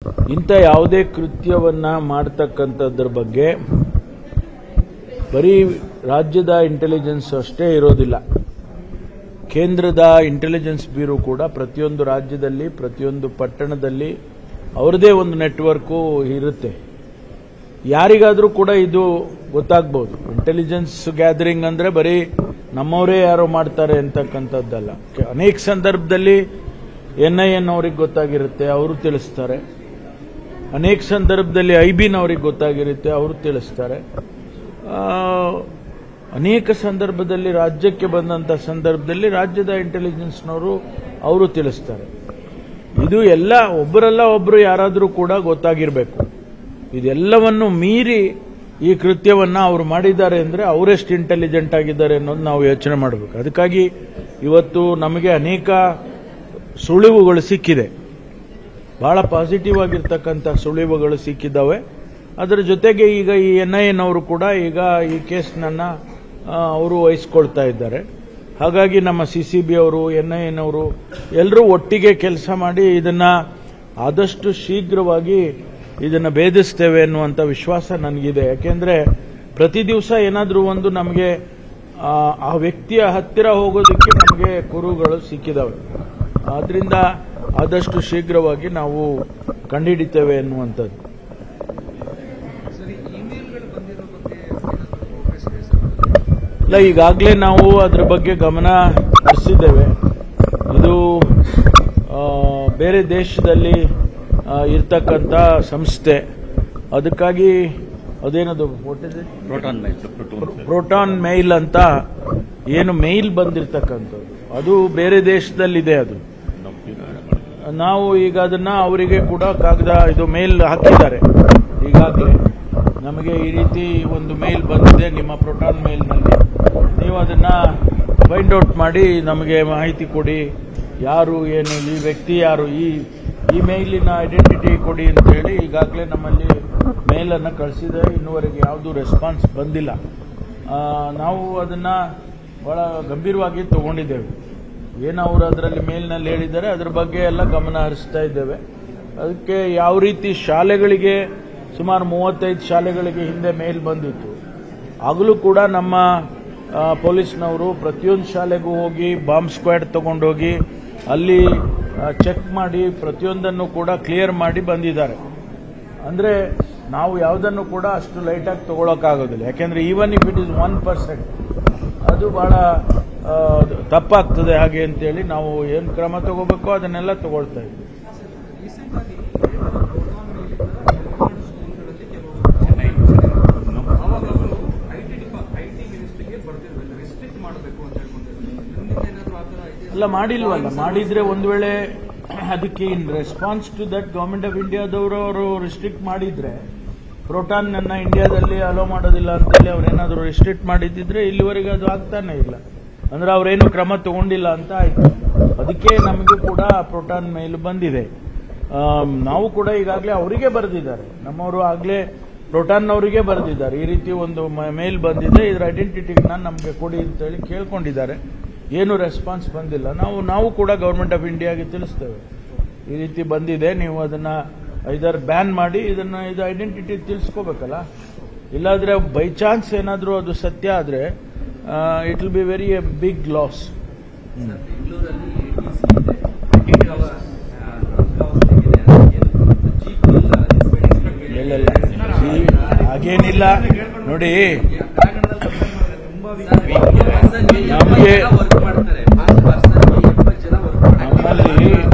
ಇಂಥ ಯಾವುದೇ ಕೃತ್ಯವನ್ನ ಮಾಡ್ತಕ್ಕಂಥದ್ರ ಬಗ್ಗೆ ಬರೀ ರಾಜ್ಯದ ಇಂಟೆಲಿಜೆನ್ಸ್ ಅಷ್ಟೇ ಇರೋದಿಲ್ಲ ಕೇಂದ್ರದ ಇಂಟೆಲಿಜೆನ್ಸ್ ಬ್ಯೂರೋ ಕೂಡ ಪ್ರತಿಯೊಂದು ರಾಜ್ಯದಲ್ಲಿ ಪ್ರತಿಯೊಂದು ಪಟ್ಟಣದಲ್ಲಿ ಅವರದೇ ಒಂದು ನೆಟ್ವರ್ಕು ಇರುತ್ತೆ ಯಾರಿಗಾದರೂ ಕೂಡ ಇದು ಗೊತ್ತಾಗ್ಬೋದು ಇಂಟೆಲಿಜೆನ್ಸ್ ಗ್ಯಾದರಿಂಗ್ ಅಂದ್ರೆ ಬರೀ ನಮ್ಮವರೇ ಯಾರೋ ಮಾಡ್ತಾರೆ ಅಂತಕ್ಕಂಥದ್ದಲ್ಲ ಕೆ- ಅನೇಕ ಸಂದರ್ಭದಲ್ಲಿ ಎನ್ ಐ ಎನ್ ಅವ್ರಿಗೆ ಗೊತ್ತಾಗಿರುತ್ತೆ ಅವರು ತಿಳಿಸ್ತಾರೆ ಅನೇಕ ಸಂದರ್ಭದಲ್ಲಿ ಐ ಬಿನವ್ರಿಗೆ ಗೊತ್ತಾಗಿರುತ್ತೆ ಅವರು ತಿಳಿಸ್ತಾರೆ ಆ, ಅನೇಕ ಸಂದರ್ಭದಲ್ಲಿ ರಾಜ್ಯಕ್ಕೆ ಬಂದಂತ ಸಂದರ್ಭದಲ್ಲಿ ರಾಜ್ಯದ ಇಂಟೆಲಿಜೆನ್ಸ್ನವರು ಅವರು ತಿಳಿಸ್ತಾರೆ ಇದು ಎಲ್ಲ ಒಬ್ಬರಲ್ಲ ಒಬ್ಬರು ಯಾರಾದರೂ ಕೂಡ ಗೊತ್ತಾಗಿರಬೇಕು ಇದೆಲ್ಲವನ್ನು ಮೀರಿ ಈ ಕೃತ್ಯವನ್ನ ಅವರು ಮಾಡಿದ್ದಾರೆ ಅಂದ್ರೆ ಅವರೆಷ್ಟು ಇಂಟೆಲಿಜೆಂಟ್ ಆಗಿದ್ದಾರೆ ಅನ್ನೋದು ನಾವು ಯೋಚನೆ ಮಾಡಬೇಕು ಅದಕ್ಕಾಗಿ ಇವತ್ತು ನಮಗೆ ಅನೇಕ ಸುಳಿವುಗಳು ಸಿಕ್ಕಿದೆ ಬಹಳ ಪಾಸಿಟಿವ್ ಆಗಿರ್ತಕ್ಕಂಥ ಸುಳಿವುಗಳು ಸಿಕ್ಕಿದ್ದಾವೆ ಅದರ ಜೊತೆಗೆ ಈಗ ಈ ಎನ್ ಐ ಎನ್ ಅವರು ಕೂಡ ಈಗ ಈ ಕೇಸ್ನನ್ನ ಆ, ಅವರು ವಹಿಸ್ಕೊಳ್ತಾ ಇದ್ದಾರೆ ಹಾಗಾಗಿ ನಮ್ಮ ಸಿ ಸಿ ಬಿ ಅವರು ಎನ್ ಐ ಎನ್ ಅವರು ಎಲ್ಲರೂ ಒಟ್ಟಿಗೆ ಕೆಲಸ ಮಾಡಿ ಇದನ್ನ ಆದಷ್ಟು ಶೀಘ್ರವಾಗಿ ಇದನ್ನ ಭೇದಿಸ್ತೇವೆ ಅನ್ನುವಂಥ ವಿಶ್ವಾಸ ನನಗಿದೆ ಯಾಕೆಂದ್ರೆ ಪ್ರತಿ ದಿವಸ ಏನಾದರೂ ಒಂದು ನಮಗೆ ಆ, ಆ ವ್ಯಕ್ತಿಯ ಹತ್ತಿರ ಹೋಗೋದಕ್ಕೆ ನಮಗೆ ಕುರುಗಳು ಸಿಕ್ಕಿದಾವೆ ಆದ್ರಿಂದ ಆದಷ್ಟು ಶೀಘ್ರವಾಗಿ ನಾವು ಕಂಡುಹಿಡಿತೇವೆ ಎನ್ನುವಂಥದ್ದು ಸರಿ ಇಮೇಲ್ಗಳು ಬಂದಿರೋ ಬಗ್ಗೆ ಏನಾದ್ರು progress ಇದೆ ಸರ್? ಇಲ್ಲ ಈಗಾಗಲೇ ನಾವು ಅದರ ಬಗ್ಗೆ ಗಮನ ಹರಿಸಿದ್ದೇವೆ ಇದು ಆ, ಬೇರೆ ದೇಶದಲ್ಲಿ ಆ, ಇರ್ತಕ್ಕಂಥ ಸಂಸ್ಥೆ ಅದಕ್ಕಾಗಿ ಅದೇನದು what is it? Proton mail Proton Proton mail ಅಂತ ಏನು ಮೇಲ್ ಬಂದಿರತಕ್ಕಂಥದ್ದು ಅದು ಬೇರೆ ದೇಶದಲ್ಲಿದೆ ಅದು ನಾವು ಈಗ ಅದನ್ನ ಅವರಿಗೆ ಕೂಡ ಕಾಗದ ಇದು ಮೇಲ್ ಹಾಕಿದ್ದಾರೆ ಈಗಾಗಲೇ ನಮಗೆ ಈ ರೀತಿ ಒಂದು ಮೇಲ್ ಬಂದಿದೆ ನಿಮ್ಮ ಪ್ರೋಟಾನ್ ಮೇಲ್ನಲ್ಲಿ ನೀವು ಅದನ್ನ ಫೈಂಡ್ ಔಟ್ ಮಾಡಿ ನಮಗೆ ಮಾಹಿತಿ ಕೊಡಿ ಯಾರು ಏನು ಈ ವ್ಯಕ್ತಿ ಯಾರು ಈ ಈ ಮೇಲಿನ ಐಡೆಂಟಿಟಿ ಕೊಡಿ ಅಂತ ಹೇಳಿ ಈಗಾಗಲೇ ನಮ್ಮಲ್ಲಿ ಮೇಲನ್ನು ಕಳಿಸಿದೆ ಇನ್ನುವರೆಗೆ ಯಾವುದೂ ರೆಸ್ಪಾನ್ಸ್ ಬಂದಿಲ್ಲ ಆ, ನಾವು ಅದನ್ನ ಬಹಳ ಗಂಭೀರವಾಗಿ ತಗೊಂಡಿದ್ದೇವೆ ಏನು ಅವರು ಅದರಲ್ಲಿ ಮೇಲ್ನಲ್ಲಿ ಹೇಳಿದ್ದಾರೆ ಅದ್ರ ಬಗ್ಗೆ ಎಲ್ಲ ಗಮನ ಹರಿಸ್ತಾ ಇದ್ದೇವೆ ಅದಕ್ಕೆ ಯಾವ ರೀತಿ ಶಾಲೆಗಳಿಗೆ ಸುಮಾರು ಮೂವತ್ತೈದು ಶಾಲೆಗಳಿಗೆ ಹಿಂದೆ ಮೇಲ್ ಬಂದಿತ್ತು ಆಗಲೂ ಕೂಡ ನಮ್ಮ ಆ, ಪೊಲೀಸ್ನವರು ಪ್ರತಿಯೊಂದು ಶಾಲೆಗೂ ಹೋಗಿ ಬಾಂಬ್ ಸ್ಕ್ವಾಡ್ ತಗೊಂಡೋಗಿ ಅಲ್ಲಿ ಚೆಕ್ ಮಾಡಿ ಪ್ರತಿಯೊಂದನ್ನು ಕೂಡ ಕ್ಲಿಯರ್ ಮಾಡಿ ಬಂದಿದ್ದಾರೆ ಅಂದ್ರೆ ನಾವು ಯಾವುದನ್ನು ಕೂಡ ಅಷ್ಟು ಲೈಟಾಗಿ ತಗೊಳಕ್ಕಾಗೋದಿಲ್ಲ ಯಾಕೆಂದ್ರೆ even if it is one percent ಅದು ಬಹಳ ಆ, ತಪ್ಪಾಗ್ತದೆ ಹಾಗೆ ಅಂತೇಳಿ ನಾವು ಏನು ಕ್ರಮ ತಗೋಬೇಕೋ ಅದನ್ನೆಲ್ಲ ತಗೊಳ್ತಾ ಇದ್ವಿ ರೀಸೆಂಟ್ ಆಗಿ ಕೇವಲ ಪ್ರೋಟಾನ್ ಮೇಲಿಂದ ಹಲವಾರು ಸ್ಕೂಲ್ಗಳಲ್ಲಿ ಕೆಲವು ಅವಾಗ ಅವರು ಐಟಿ ಐಟಿ ಮಿನಿಸ್ಟ್ರಿಗೆ ಬರ್ದಿರಬೇಕು ರೆಸ್ಟ್ರಿಕ್ಟ್ ಮಾಡಬೇಕು ಅಂತ ಹೇಳ್ಕೊಂಡಿದ್ದಾರೆ ನಿಮ್ಮಿಂದ ಏನಾದ್ರು ಆ ಥರ ಇದೆ ಅಲ್ಲ ಮಾಡಿಲ್ವಲ್ಲ ಮಾಡಿದ್ರೆ ಒಂದು ವೇಳೆ ಅದಕ್ಕೆ in response to that government of ಇಂಡಿಯಾದವರು ಅವರು ರಿಸ್ಟ್ರಿಕ್ಟ್ ಮಾಡಿದ್ರೆ ಪ್ರೋಟಾನ್ ನನ್ನ ಇಂಡಿಯಾದಲ್ಲಿ ಅಲೋ ಮಾಡೋದಿಲ್ಲ ಅಂತೇಳಿ ಅವ್ರೇನಾದ್ರು ರಿಸ್ಟ್ರಿಕ್ಟ್ ಮಾಡಿದ್ದಿದ್ರೆ ಇಲ್ಲಿವರೆಗೆ ಅದು ಆಗ್ತಾನೆ ಇಲ್ಲ ಅಂದ್ರೆ ಅವರೇನು ಕ್ರಮ ತಗೊಂಡಿಲ್ಲ ಅಂತ ಆಯ್ತು ಅದಕ್ಕೆ ನಮಗೂ ಕೂಡ ಪ್ರೋಟಾನ್ ಮೇಲ್ ಬಂದಿದೆ ಆಮ್, ನಾವು ಕೂಡ ಈಗಾಗಲೇ ಅವರಿಗೆ ಬರೆದಿದ್ದಾರೆ ನಮ್ಮವರು ಆಗಲೇ ಪ್ರೋಟಾನ್ನವರಿಗೆ ಬರೆದಿದ್ದಾರೆ ಈ ರೀತಿ ಒಂದು ಮೇಲ್ ಬಂದಿದೆ ಇದರ ಐಡೆಂಟಿಟಿನ ನಮಗೆ ಕೊಡಿ ಅಂತೇಳಿ ಕೇಳ್ಕೊಂಡಿದ್ದಾರೆ ಏನು ರೆಸ್ಪಾನ್ಸ್ ಬಂದಿಲ್ಲ ನಾವು ನಾವು ಕೂಡ ಗವರ್ಮೆಂಟ್ ಆಫ್ ಇಂಡಿಯಾಗೆ ತಿಳಿಸ್ತೇವೆ ಈ ರೀತಿ ಬಂದಿದೆ ನೀವು ಅದನ್ನ ಐದರ್ ಬ್ಯಾನ್ ಮಾಡಿ ಇದನ್ನ ಇದು ಐಡೆಂಟಿಟಿ ತಿಳಿಸ್ಕೋಬೇಕಲ್ಲ ಇಲ್ಲಾದ್ರೆ ಬೈ ಚಾನ್ಸ್ ಏನಾದರೂ ಅದು ಸತ್ಯ ಆದ್ರೆ it will be very a big loss sir, ಬೆಂಗಳೂರಲ್ಲಿ ATC ಇದೆ. ಅವ, ಆ, ಅವಸ್ಥೆಗಿದೆ. ಏನು ಜೀಪ್ ಇಲ್ಲ, ಇನ್ಸ್ಪೆಕ್ಟರ್ ಇನ್ಸ್ಪೆಕ್ಟರ್ ಇಲ್ಲ ಇಲ್ಲ ಈ ಹಾಗೇನಿಲ್ಲ ನೋಡಿ ತುಂಬಾ ನಮ್ಗೆ- ವರ್ಕ್ ಮಾಡ್ತಾರೆ ಪರ್ಸನ್ ಎಪ್ಪತ್ತು ಜನ ವರ್ಕ್ ನಮ್ಮಲ್ಲಿ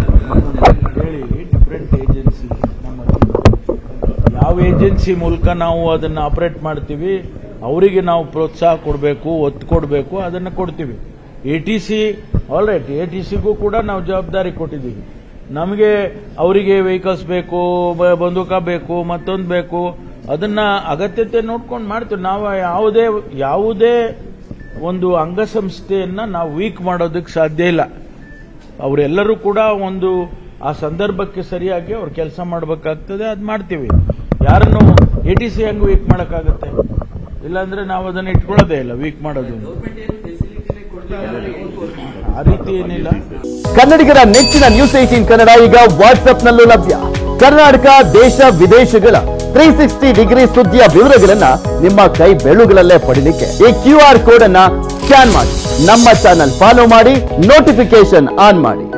ಹೇಳಿ ಡಿಫ್ರೆಂಟ್ ಏಜೆನ್ಸಿ ನಮ್ಮಲ್ಲಿ ಯಾವ ಏಜೆನ್ಸಿ ಮೂಲಕ ನಾವು ಅದನ್ನ ಆಪರೇಟ್ ಮಾಡ್ತೀವಿ ಅವರಿಗೆ ನಾವು ಪ್ರೋತ್ಸಾಹ ಕೊಡಬೇಕು ಒತ್ತು ಕೊಡಬೇಕು ಅದನ್ನು ಕೊಡ್ತೀವಿ A T C all right A T ಸಿಗೂ ಕೂಡ ನಾವು ಜವಾಬ್ದಾರಿ ಕೊಟ್ಟಿದ್ದೀವಿ ನಮಗೆ ಅವರಿಗೆ ವೆಹಿಕಲ್ಸ್ ಬೇಕು ಬ- ಬಂದೂಕ ಬೇಕು ಮತ್ತೊಂದು ಬೇಕು ಅದನ್ನ ಅಗತ್ಯತೆ ನೋಡ್ಕೊಂಡು ಮಾಡ್ತೀವಿ ನಾವು ಯಾವುದೇ ಯಾವುದೇ ಒಂದು ಅಂಗಸಂಸ್ಥೆಯನ್ನ ನಾವು ವೀಕ್ ಮಾಡೋದಕ್ಕೆ ಸಾಧ್ಯ ಇಲ್ಲ ಅವರೆಲ್ಲರೂ ಕೂಡ ಒಂದು ಆ ಸಂದರ್ಭಕ್ಕೆ ಸರಿಯಾಗಿ ಅವ್ರು ಕೆಲಸ ಮಾಡಬೇಕಾಗ್ತದೆ ಅದು ಮಾಡ್ತೀವಿ ಯಾರನ್ನು ಎ ಟಿ ಸಿ ಹೆಂಗ್ ವೀಕ್ ಮಾಡೋಕ್ಕಾಗತ್ತೆ ಇಲ್ಲಾಂದ್ರೆ ನಾವು ಅದನ್ನ ಇಟ್ಕೊಳ್ಳೋದೇ ಇಲ್ಲ ವೀಕ್ ಮಾಡೋದು ಗೌರ್ಮೆಂಟ್ ಏನು ಫೆಸಿಲಿಟಿನೇ ಕೊಡ್ಲಿಲ್ಲ ಆ ರೀತಿ ಏನಿಲ್ಲ ಕನ್ನಡಿಗರ ನೆಚ್ಚಿನ ನ್ಯೂಸ್ ಏಟೀನ್ ಕನ್ನಡ ಈಗ ವಾಟ್ಸ್ಆಪ್ನಲ್ಲೂ ಲಭ್ಯ ಕರ್ನಾಟಕ ದೇಶ ವಿದೇಶಗಳ ತ್ರೀ ಸಿಕ್ಸ್ಟಿ ಡಿಗ್ರಿ ಸುದ್ದಿಯ ವಿವರಗಳನ್ನ ನಿಮ್ಮ ಕೈ ಬೆಳುಗಳಲ್ಲೇ ಪಡಿಲಿಕ್ಕೆ ಈ ಕ್ಯೂ ಆರ್ ಕೋಡ್ ಅನ್ನ ಸ್ಕ್ಯಾನ್ ಮಾಡಿ ನಮ್ಮ ಚಾನಲ್ ಫಾಲೋ ಮಾಡಿ ನೋಟಿಫಿಕೇಶನ್ ಆನ್ ಮಾಡಿ